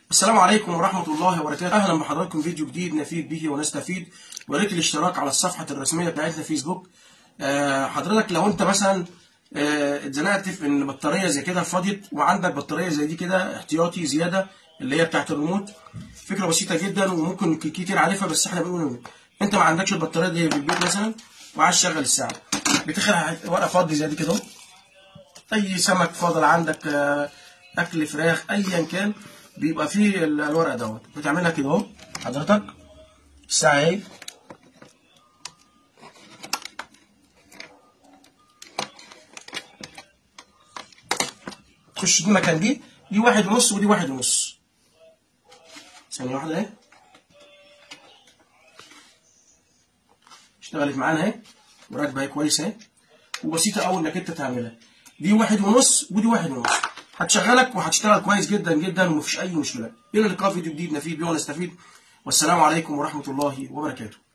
السلام عليكم ورحمة الله وبركاته أهلا بحضراتكم فيديو جديد نفيد به ونستفيد ويا ريت الاشتراك على الصفحة الرسمية بتاعتنا فيسبوك آه، حضرتك لو أنت مثلا آه، اتزنقت في إن بطارية زي كده فاضيت وعندك بطارية زي دي كده احتياطي زيادة اللي هي بتاعت الريموت فكرة بسيطة جدا وممكن كتير عارفها بس احنا بنقول انت ما عندكش البطارية دي في البيت مثلا وعايز تشغل الساعة بتخلع ورقة فاضي زي دي كده اهو. اي سمك فاضل عندك آه، اكل فراخ ايا كان بيبقى فيه ال- الورق دوت بتعملها كده اهو حضرتك الساعه اهي تخش دي مكان دي دي واحد ونص ودي واحد ونص ثانية واحدة اهي اشتغلت معانا اهي وراكبة اهي كويس اهي وبسيطة أوي إنك أنت تعملها دي واحد ونص ودي واحد ونص هتشغلك وهتشتغل كويس جدا جدا ومفيش أي مشكلة إلى اللقاء في فيديو جديد نفيد بيه ونستفيد والسلام عليكم ورحمة الله وبركاته